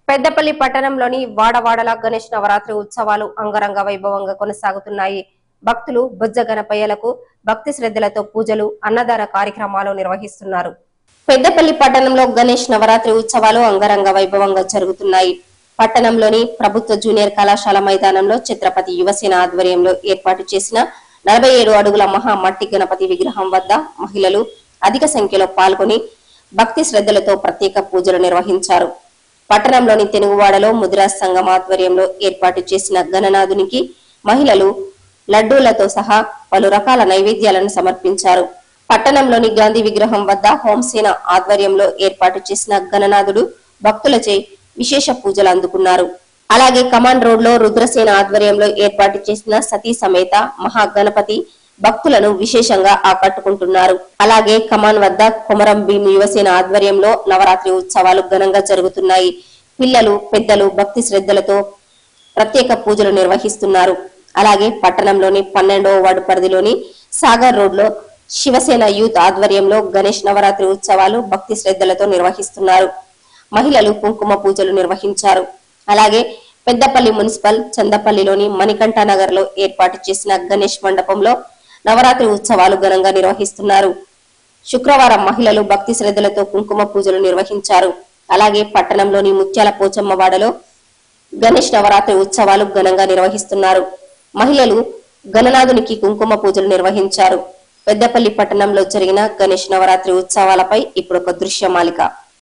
పెద్దపల్లి పట్టణంలోని వాడవాడల గణేష్ నవరాత్రి ఉత్సవాలు అంగరంగ వైభవంగా కొనసాగుతున్నాయి భక్తులు బుజ్జ గణపయ్యలకు భక్తి శ్రద్ధలతో పూజలు అన్నదాన కార్యక్రమాలు నిర్వహిస్తున్నారు పెద్దపల్లి పట్టణంలో గణేష్ నవరాత్రి ఉత్సవాలు అంగరంగ వైభవంగా జరుగుతున్నాయి పట్టణంలోని ప్రభుత్వ జూనియర్ కళాశాల మైదానంలో ఛత్రపతి యువసేన ఆధ్వర్యంలో ఏర్పాటు చేసిన నలభై ఏడు అడుగుల మహా మట్టి గణపతి విగ్రహం వద్ద మహిళలు అధిక సంఖ్యలో పాల్గొని భక్తి శ్రద్ధలతో ప్రత్యేక పూజలు నిర్వహించారు పట్టణంలోని తెనుగువాడలో ముద్రా సంఘం ఆధ్వర్యంలో ఏర్పాటు చేసిన గణనాథునికి మహిళలు లడ్డూలతో సహా పలు రకాల నైవేద్యాలను సమర్పించారు పట్టణంలోని గాంధీ విగ్రహం వద్ద హోంసేన ఆధ్వర్యంలో ఏర్పాటు చేసిన గణనాథుడు భక్తులచే విశేష పూజలు అందుకున్నారు అలాగే కమాండ్ రోడ్ లో రుద్రసేన ఆధ్వర్యంలో ఏర్పాటు చేసిన సతీ సమేత మహాగణపతి భక్తులను విశేషంగా ఆకట్టుకుంటున్నారు అలాగే కమాన్ వద్ద కొమరం భీం యువసేన ఆధ్వర్యంలో నవరాత్రి ఉత్సవాలు ఘనంగా జరుగుతున్నాయి పిల్లలు పెద్దలు భక్తి శ్రద్ధలతో ప్రత్యేక పూజలు నిర్వహిస్తున్నారు అలాగే పట్టణంలోని పన్నెండవ వార్డు పరిధిలోని సాగర్ రోడ్ లో శివసేన యూత్ ఆధ్వర్యంలో గణేష్ నవరాత్రి ఉత్సవాలు భక్తి శ్రద్ధలతో నిర్వహిస్తున్నారు మహిళలు కుంకుమ పూజలు నిర్వహించారు అలాగే పెద్దపల్లి మున్సిపల్ చందపల్లిలోని మణికంఠ నగర్ లో ఏర్పాటు చేసిన గణేష్ మండపంలో నవరాత్రి ఉత్సవాలు ఘనంగా నిర్వహిస్తున్నారు శుక్రవారం మహిళలు భక్తి శ్రద్ధలతో కుంకుమ పూజలు నిర్వహించారు అలాగే పట్టణంలోని ముత్యాల పోచమ్మ వాడలో గణేష్ నవరాత్రి ఉత్సవాలు ఘనంగా నిర్వహిస్తున్నారు మహిళలు గణనాథునికి కుంకుమ పూజలు నిర్వహించారు పెద్దపల్లి పట్టణంలో జరిగిన గణేష్ నవరాత్రి ఉత్సవాలపై ఇప్పుడు ఒక దృశ్యమాలిక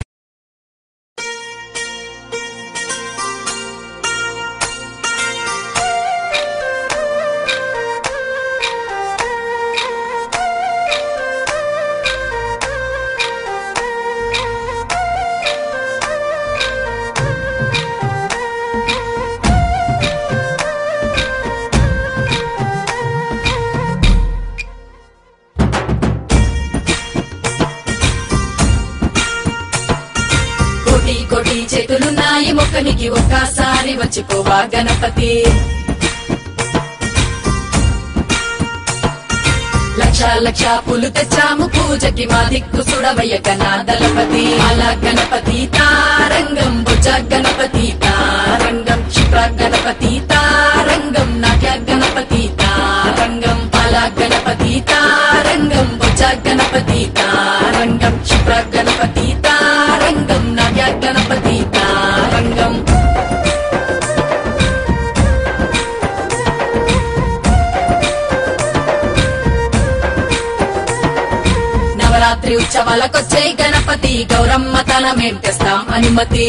కోటి కోటి చేతులున్నాయి మొక్కనికి ఒక్కసారి వచ్చిపోవా గణపతి లక్ష లక్ష పూలు తెచ్చాము పూజకి మా దిక్కు సుడవయ్య గణాదలపతి అలా గణపతి తారంగం భుజ గణపతి తారంగం క్షిప్ర గణపతి తారంగం నాట్య గణపతి తారంగం అలా గణపతి తారంగం భుజ గణపతి తారంగం క్షిప్ర గణపతి తారంగం నాట్య గణపతి తారంగం నవరాత్రి ఉత్సవాలకొచ్చే గణపతి గౌరమ్మ తన మేం తెస్తాం అనుమతి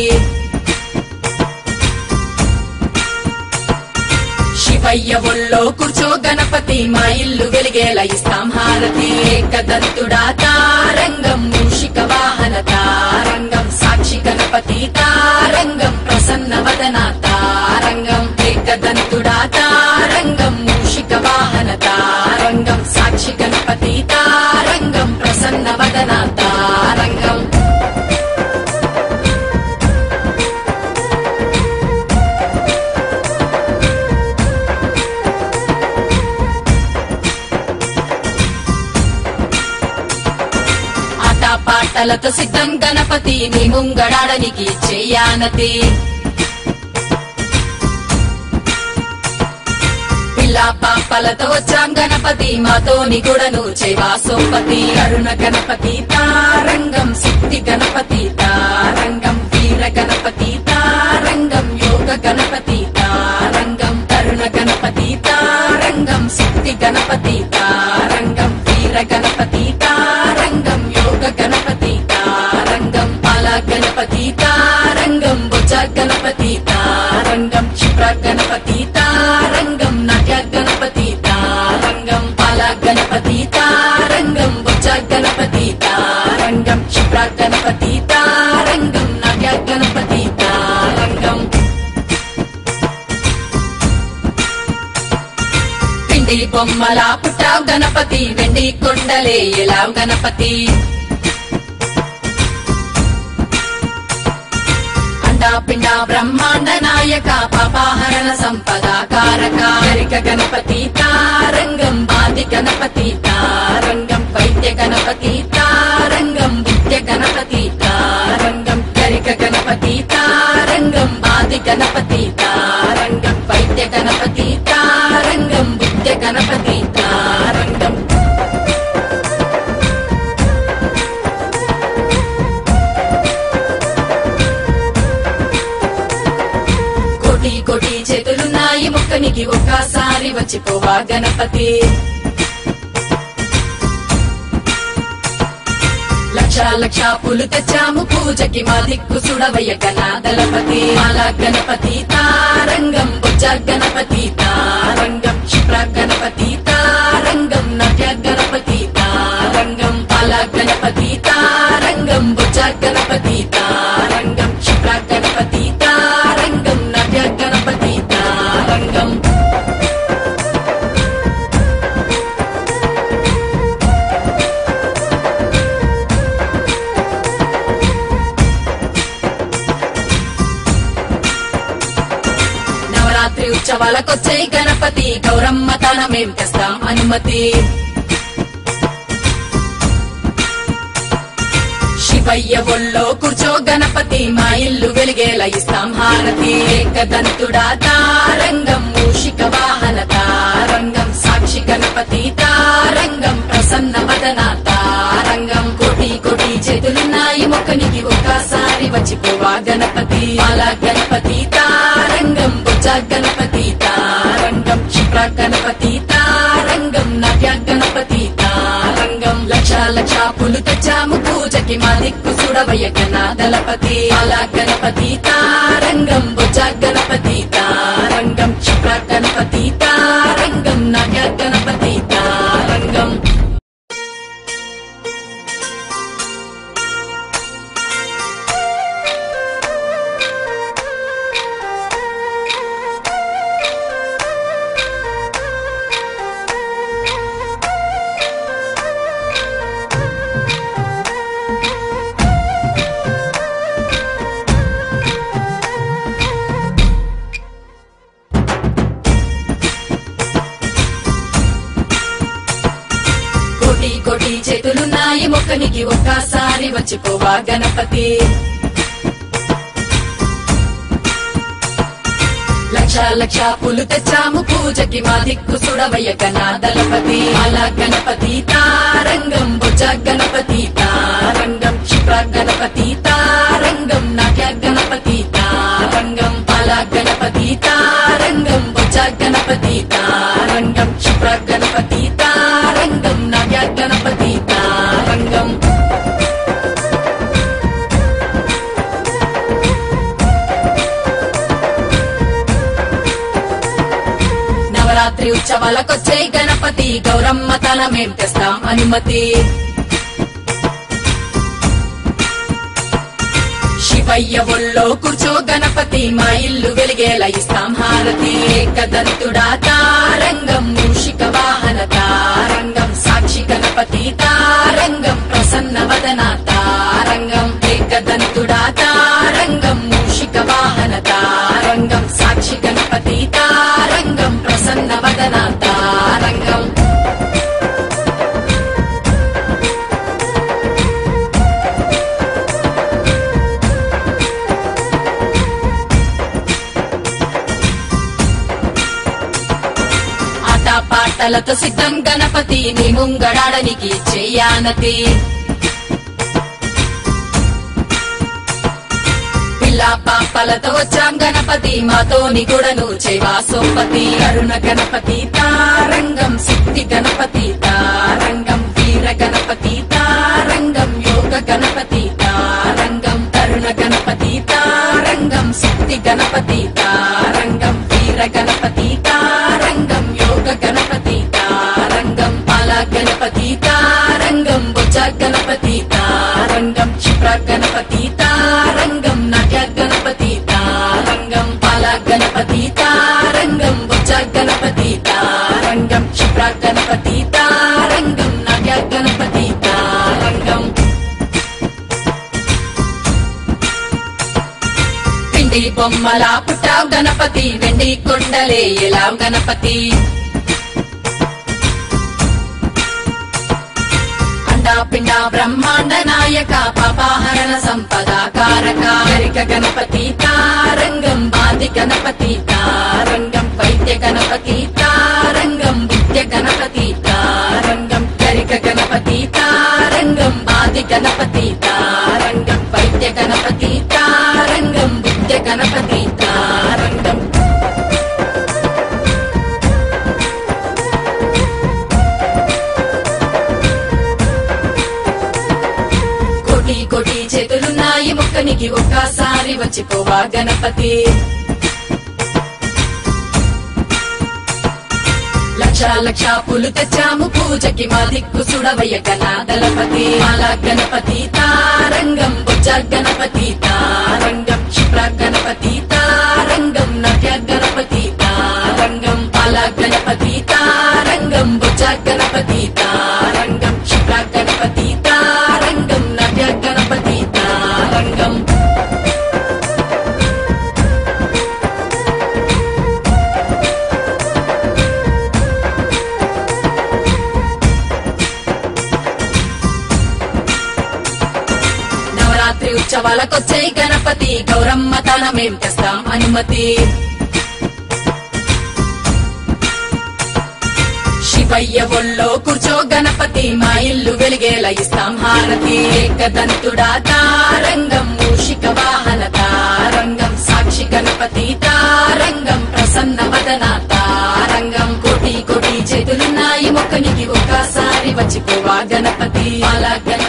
శివయ్య ఒళ్ళో కూర్చో గణపతి మా ఇల్లు వెలిగేలా ఇస్తాం హారతి ఏకదంతుడా తారంగం మూషిక వాహన తారంగం సాక్షి గణపతి తారంగం ప్రసన్న వదన తారంగం ఏకదంతుడా తారంగం మూషిక వాహన తారంగం సాక్షి గణపతి తారంగం ప్రసన్న వదన తారంగం ఆట పాటలతో సిద్ధం గణపతి నీ ముంగడాడనికి చెయ్యానతి పిల్ల పాపలతో వచ్చాం గణపతి మాతోని గుడను చేవా సోపతి కరుణ గణపతి తారంగం సిద్ధి గణపతి తారంగం వీర గణపతి తారంగం యోగ గణపతి తారంగం కరుణ గణపతి తారంగం సిద్ధి గణపతి తారంగం వీర గణపతి తారంగం యోగ గణపతి తారంగం పాల గణపతి తారంగం భుజ గణపతి తారంగం క్షిప్ర గణపతి తారంగం నాట్య గణపతి తారంగం పాల గణపతి తారంగం భుజ గణపతి తారంగం క్షిప్ర గణపతి తారంగం నాట్య గణపతి తారంగం పిండి బొమ్మల పుట్టావు గణపతి వెండి కొండలే ఎలావు గణపతి అండా పిండ బ్రహ్మాండ నాయక పాపాహరణ సంపద కారక గరిక గణపతి తారంగం బాది గణపతి తారంగం వైద్య గణపతి తారంగం విద్య గణపతి తారంగం గరిక గణపతి తారంగం కోటి చేతులున్నాయి ముక్కనికి ఒక్కసారి వచ్చిపోవా గణపతి లక్ష లక్ష పూలు తెచ్చాము పూజకి మా దిక్కు సుడవయ్య గణాదలపతి మాల గణపతి తారంగం బుజ్జ గణపతి తారంగం క్షిప్ర గణపతి తారంగం నవ్య గణపతి తారంగం పాల గణపతి తారంగం బుజ్జ గణపతి తారంగం క్షిప్ర గణపతి తారంగం నవ్య గణపతి తారంగం నవరాత్రి ఉత్సవాలకొచ్చే గణపతి గౌరమ్మ తనమేం తెస్తాం అనుమతి శివయ్య ఒళ్ళో కూర్చో గణపతి మా ఇల్లు వెలిగేలా ఇస్తాం హారతి ఏకదంతుడా తారంగం మూషిక వాహన తారంగం సాక్షి గణపతి తారంగం ప్రసన్న వదన తారంగం కోటి కోటి చేతులున్నాయి మొక్కనికి ఒక్కసారి వచ్చిపోవా గణపతి అలా గణపతి తారంగం బుజ్జ గణపతి తారంగం క్షిప్ర గణపతి తారంగం నవ్య గణపతి తారంగం లక్ష లక్ష పూలు తెచ్చాము పూజకి మా దిక్కు సుడవయ్య గణాదలపతి అలా గణపతి తారంగం బుజ్జ గణపతి తారంగం క్షిప్ర గణపతి తారంగం నవ్య గణపతి తారంగం కోటి కోటి చేతులున్నాయి మొక్కనికి ఒక్కసారి వచ్చిపోవా గణపతి లక్ష లక్ష పూలు తెచ్చాము పూజకి మా దిక్కు సుడవయ్య గణాదలపతి అలా గణపతి తారంగం భుజ గణపతి తారంగం క్షిప్ర గణపతి తారంగం నాట్య గణపతి తారంగం అలా గణపతి తారంగం భుజ గణపతి తారంగం క్షిప్ర గణపతి తారంగం నాట్య గణపతి తారంగం నవరాత్రి ఉత్సవాలకొచ్చే గణపతి గౌరమ్మ తనమేం తెస్తాం అనుమతి శివయ్య ఒళ్ళో కూర్చో గణపతి మా ఇల్లు వెలిగేలా ఇస్తాం హారతి ఏకదంతుడా తారంగం మూషిక వాహన తారంగం సాక్షి గణపతి తారంగం ప్రసన్న వదన తారంగం ఏకదంతుడా తారంగం మూషిక వాహన తారంగం సాక్షి గణపతి తారంగం ప్రసన్న వదన తారంగం ఆట పాటలతో సిద్ధం గణపతి నీ ముంగడాడనికి చెయ్యానతి పిల్ల పాపలతో వచ్చాం గణపతి మాతోని కూడాను చేవా సోపతి అరుణ గణపతి తారంగం సిద్ధి గణపతి తారంగం వీర గణపతి తారంగం యోగ గణపతి తారంగం తరుణ గణపతి తారంగం సిద్ధి గణపతి తారంగం వీర గణపతి తారంగం యోగ గణపతి తారంగం పాల గణపతి తారంగం బుజ్జ గణపతి తారంగం క్షిప్ర గణపతి తారంగం నాట్య గణపతి తారంగం పాల గణపతి తారంగం బుజ్జ గణపతి తారంగం క్షిప్ర గణపతి తారంగం నాట్య గణపతి తారంగం పిండి బొమ్మల పుట్టావు గణపతి వెండి కొండలే ఎలావు గణపతి అండా పిండ బ్రహ్మాండ నాయక పాపాహరణ సంపద కారక గరిక గణపతి తారంగం బాది గణపతి తారంగం వైద్య గణపతి తారంగం విద్య గణపతి తారంగం గరిక గణపతి తారంగం బాది గణపతి తారంగం వైద్య గణపతి తారంగం విద్య గణపతి తారంగం మొక్కనికి ఒక్కసారి వచ్చిపోవా గణపతి లక్ష లక్ష పూలు తెచ్చాము పూజకి మా దిక్కు సుడవయ్య గణాదలపతి మాలా గణపతి తారంగం బుజ్జ గణపతి తారంగం క్షిప్ర గణపతి తారంగం నవ్య గణపతి తారంగం పాలా గణపతి తారంగం బుజ్జ గణపతి తారంగం క్షిప్ర గణపతి తారంగం నవ్య గణపతి తారంగం నవరాత్రి ఉత్సవాలకొచ్చే గణపతి గౌరమ్మ తన మేం తెస్తాం అనుమతి శివయ్య ఒళ్ళో కూర్చో గణపతి మా ఇల్లు వెలిగేలా ఇస్తాం హారతి ఏకదంతుడా తారంగం మూషిక వాహన తారంగం సాక్షి గణపతి తారంగం ప్రసన్న వదన తారంగం కోటి కోటి చేతులున్నాయి మొక్కనికి ఒక్కసారి వచ్చిపోవా గణపతి అలా గణపతి